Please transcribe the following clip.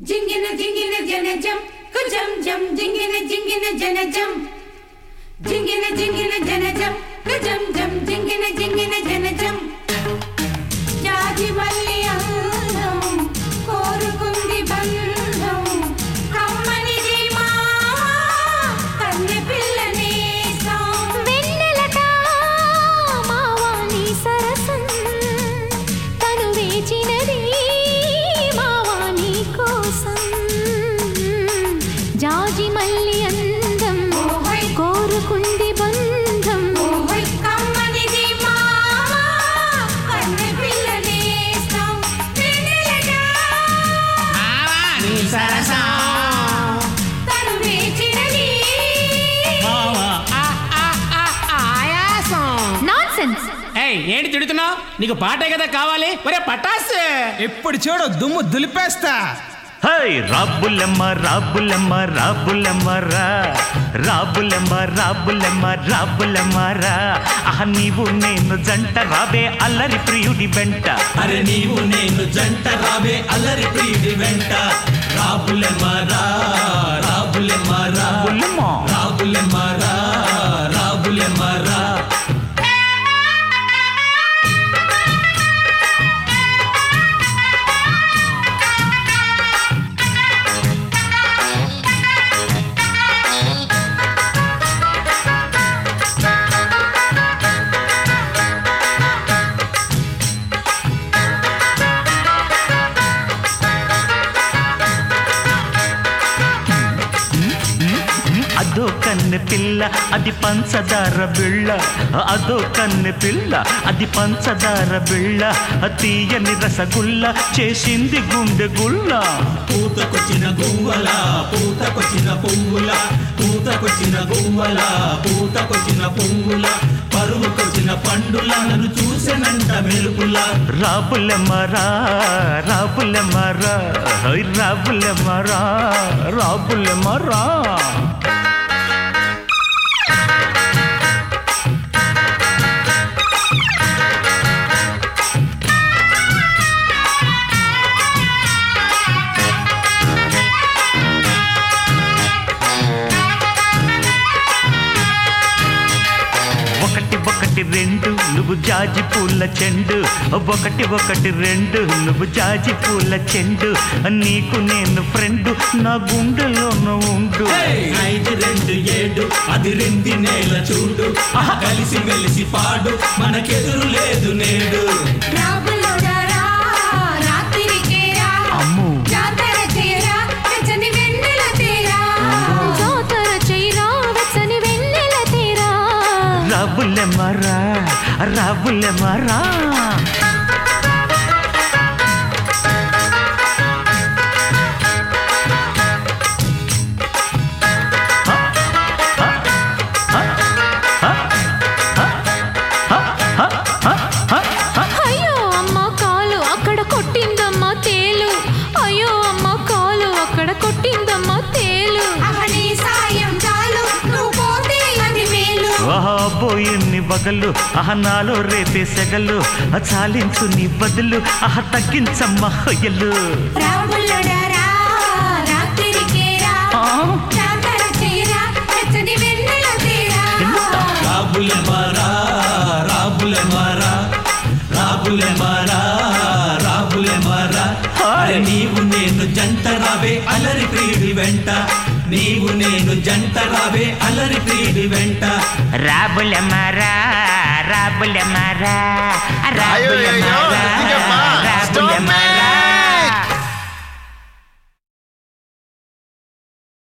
జింగిన జింగిన జనజం కుజం జం జింగిన జింగిన జనజం జింగిన జింగిన జనజం కుజం జం జింగిన జింగిన జనజం జాజి మల్లి అందం కోరుకుంది బంధం కమ్మనిది మా కన్నె పిల్లనేసం వెన్నెలట మావాని సరసం తను వేచినది మావాని కోసం జాజి మల్లి అందం ఓహోయ్. కోరుకుంది బంధం ఓహోయ్ కమ్మనిది మా కన్నె పిల్లనేసం వెన్నెలగా నీ సరసం తను వేచినది మావా. ఆ, ఆ, ఆ, ఆయాసం నాన్సెన్స్ ఏయ్ ఏంటి తిడుతున్నావు నీకు పాటే కదా కావాలి ఒరే పటాస్ ఎప్పుడు చూడు దుమ్ము దులిపేస్తా హై రాబులమ్మ రాబులమ్మ రాబులమ్మ రా రాబులమ్మ రాబులమ్మ రాబులమ్మ రా ఆహ నీవు నేను జంట రాబే అల్లరి ప్రియుడి వెంట అరే నీవు నేను జంట రావే అల్లరి ప్రియుడి వెంట రాబులె మారా రాబులె మారా బుల్లమ్మ రాబులె మారా రాబులె మారా అదో కన్నె పిల్ల అది పంచదార బిళ్ళ అదో కన్నె పిల్ల అది పంచదార బిళ్ళ తీయని రసగుల్ల చేసింది గుండె గుల్ల పూతకొచ్చిన గువ్వల పూతకొచ్చిన పువ్వుల పూతకొచ్చిన గువ్వల పూతకొచ్చిన పువ్వుల పరువుకొచ్చిన పండుల నన్ను చూసెనంట మెరుపుల రాబులమ్మరా రాబులమ్మరా హై రాబులమ్మరా రాబులమ్మరా ఒకటి ఒకటి రెండు నువ్వు జాజి పూల చెండు ఒకటి ఒకటి రెండు నువ్వు జాజి పూల చెండు నీకు నేను ఫ్రెండ్ నా గుండెలో ఉండు ఐదు రెండు ఏడు అది రెండి నేల చూడు కలిసి మెలిసి పాడు మనకెదురు లేదు నేడు రాబులోడరా రాత్రికేరా అమ్ము జాతర చేరా వెచ్చని వెన్నెల తీరా జాతర చైరా వెచ్చని వెన్నెల తీరా రాబులమ్మరా రాబులమ్మరా అయ్యో అమ్మ కాలు అక్కడ కొట్టిందమ్మ తేలు అయ్యో అమ్మ కాలు అక్కడ కొట్టిందమ్మ తేలు అవని సాయం చాలు నువ్వు పోతే అది మేలు పోయిన్ని వగలు అహ నాలో రేపే సెగలు చాలించు నీ బదులు అహ తగ్గించమ్మ హొయ్యలు రాబులోడరా రాత్రికేరా జాతర చేరా వెచ్చని వెన్నెల తీరా రాబులె మారా రాబులె మారా రాబులె మారా రాబులె మారా అరే నీవు నేను జంట రావే అలరి ప్రియుడి వెంట నీవు నేను జంట రావే అలరి ప్రియుడి వెంట రాబులమ్మరా రాబులమ్మరా అయ్యో, అయ్యో, రాబులమ్మరా దిగమ్మా.